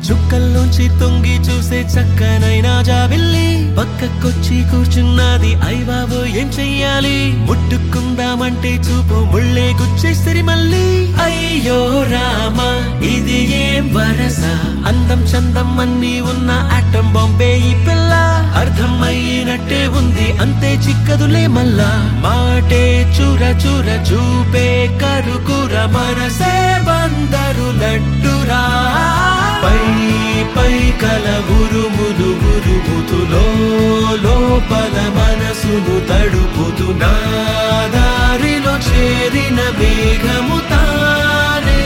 చుక్కల్లోంచి తొంగి చూసే చక్కనైనా జాబిల్లి పక్కకొచ్చి కూర్చున్నది అయ్యబాబు ఏం చెయ్యాలి ముట్టుకుందామంటే చూపు ముళ్ళే గుచ్చేసరి మళ్ళీ అయ్యో రామా ఇది ఏం వరస అందం చందం అన్ని ఉన్న ఆటం బాంబే ఈ పిల్ల అర్థం అయ్యినట్టే ఉంది అంతే చిక్కదులే మల్లా మాటే చుర చుర చూపే కరుకుర మనసే బందరు లడ్డురా పై పై కల ఉరుములు ఉరుముతులో లోపల మనసును తడుపుతూ నా దారిలో చేరిన వేగము తానే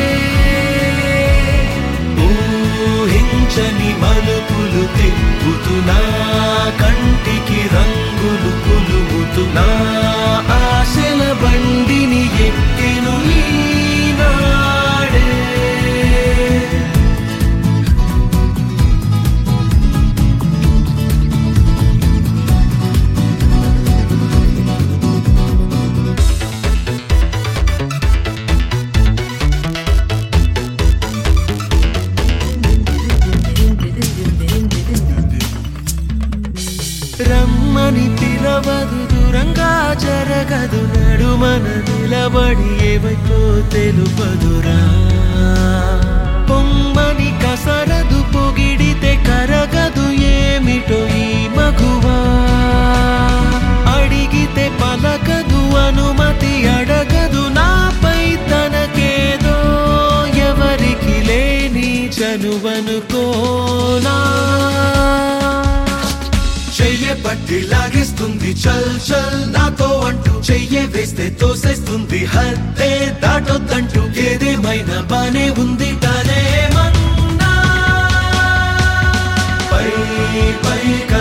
ఊహించని మలుపులు తిప్పుతున్నా కంటికి రంగులు పులుముతున్నా ఆశల బండిని ఎక్కెను ఈనాడే రమ్మని పిలవదు దూరంగా జరగదు నడుమన నిలబడి ఏవైపో తెలుపదురా పొమ్మని కసరదు పొగిడితే కరగదు ఏమిటో ఈ మగువా అడిగితే పలకదు అనుమతి అడగదు నాపై తనకేదో ఎవరికి లేని చనువనుకోనా చెయ్య పట్టి లాగేస్తుంది చల్ చల్ నాతో అంటూ చెయ్య వేస్తే తోసేస్తుంది హద్దే దాటొద్దంటూ ఏదేమైనా బానే ఉంది తానే మన్నా పై పై